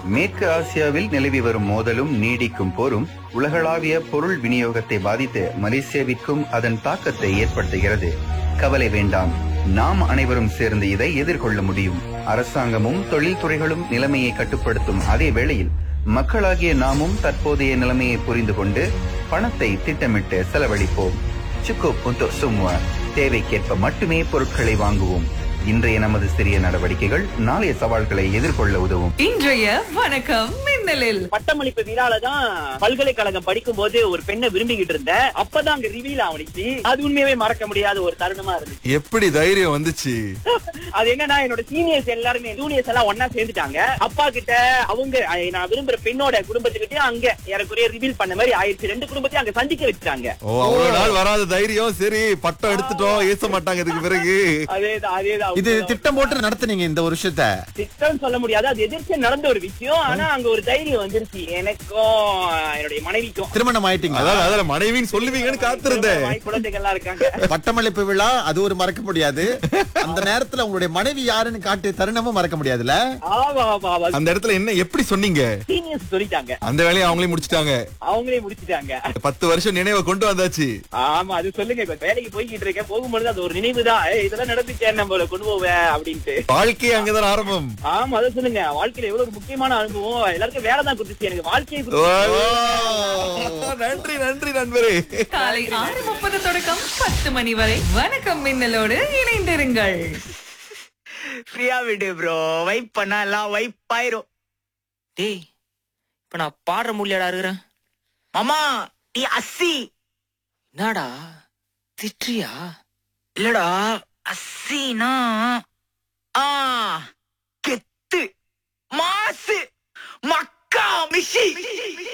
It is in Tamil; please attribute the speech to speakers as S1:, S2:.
S1: மேற்கு ஆசியாவில் நிலவி வரும் மோதலும் நீடிக்கும் போரும் உலகளாவிய பொருள் விநியோகத்தை பாதித்து மலேசியாவிற்கும் அதன் தாக்கத்தை ஏற்படுத்துகிறது கவலை வேண்டாம் நாம் அனைவரும் சேர்ந்து இதை எதிர்கொள்ள முடியும் அரசாங்கமும் தொழில்துறைகளும் நிலைமையை கட்டுப்படுத்தும் அதே வேளையில் மக்களாகிய நாமும் தற்போதைய நிலைமையை புரிந்து கொண்டு பணத்தை திட்டமிட்டு செலவழிப்போம் சுக்கு புந்தோ சும்மா தேவைக்கேற்ப மட்டுமே பொருட்களை வாங்குவோம் இன்றைய நமது சிறிய நடவடிக்கைகள் நாளைய சவால்களை எதிர்கொள்ள உதவும்
S2: இன்றைய வணக்கம் மின்னலில்
S3: பட்டமளிப்பு விழால தான் பல்கலைக்கழகம் படிக்கும் போது ஒரு பெண்ணை விரும்பிக்கிட்டு இருந்தேன் அப்பதான் அங்க ரிவீல் ஆனிச்சு அது உண்மையாவே மறக்க முடியாத ஒரு தருணமா இருந்துச்சு
S4: எப்படி தைரியம் வந்துச்சு
S3: அது என்னன்னா என்னோட சீனியர்ஸ் எல்லாருமே ஜூனியர்ஸ் எல்லாம் ஒன்னா சேர்ந்துட்டாங்க அப்பா கிட்ட அவங்க அஹ், நான் விரும்புற பெண்ணோட குடும்பத்துக்கிட்டே அங்க ஏறக்குறைய ரிவீல் பண்ண மாதிரி ஆயிடுச்சு ரெண்டு குடும்பத்தையும் அங்க சந்திக்க வச்சுட்டாங்க
S4: ஓ அவ்வளவு நாள் வராத தைரியம் சரி பட்டம் எடுத்துட்டோம் ஏச மாட்டாங்க இதுக்கு பிறகு
S3: அதேதான் அதேதான்
S5: இது திட்டம் போட்டு நடத்துனீங்க இந்த ஒரு விஷயத்த
S3: திட்டம் சொல்ல முடியாது அது எதிர்த்து நடந்த ஒரு விஷயம் ஆனா அங்க ஒரு தைரியம் வந்துருச்சு எனக்கும் என்னுடைய மனைவிக்கும்
S5: திருமணம் ஆயிட்டீங்க
S4: அதாவது அதுல மனைவின்னு சொல்லுவீங்கன்னு காத்திருந்தேன்
S3: வாய் குழந்தைகள் எல்லாம் இருக்காங்க
S5: பட்டமளிப்பு விழா அது ஒரு மறக்க முடியாது அந்த நேரத்துல உங்களுடைய மனைவி யாருன்னு காட்டிய தருணமும் மறக்க முடியாதுல்ல
S3: ஆமா ஆமா ஆமா
S4: அந்த இடத்துல என்ன எப்படி சொன்னீங்க
S3: சீனியர்ஸ் சொல்லிட்டாங்க
S4: அந்த வேலையை அவங்களே முடிச்சிட்டாங்க
S3: அவங்களே முடிச்சிட்டாங்க
S4: பத்து வருஷம் நினைவை கொண்டு வந்தாச்சு
S3: ஆமா அது சொல்லுங்க இப்ப வேலைக்கு போய்கிட்டு இருக்கேன் போகும்பொழுது அது ஒரு நினைவுதான் ஏய், இதெல்லாம் நடந்துச்சேன் நம்மள கொண்டு போவேன் அப்படின்ட்டு
S4: வாழ்க்கையே அங்கதான் ஆரம்பம்
S3: ஆமா அதை சொல்லுங்க வாழ்க்கையில எவ்வளவு ஒரு முக்கியமான அனுபவம் எல்லாருக்கும் வேலை தான் கொடுத்துச்சு எனக்கு வாழ்க்கையை
S4: ஓ,
S3: கொடுத்துச்சு.
S4: நன்றி நன்றி நண்பரே
S2: காலை ஆறு முப்பது தொடக்கம் பத்து மணி வரை வணக்கம் மின்னலோடு இணைந்திருங்கள்
S6: ஃப்ரீயா விடு ப்ரோ வைப் பண்ணா எல்லாம் வைப் ஆயிரும் டேய் இப்ப நான் பாடுற முடியலடா இருக்கிறேன் மாமா நீ அஸ்ஸி என்னடா திட்றியா இல்லடா அஸ்ஸினா ஆ கெத்து மாசு மக்கா மிஷி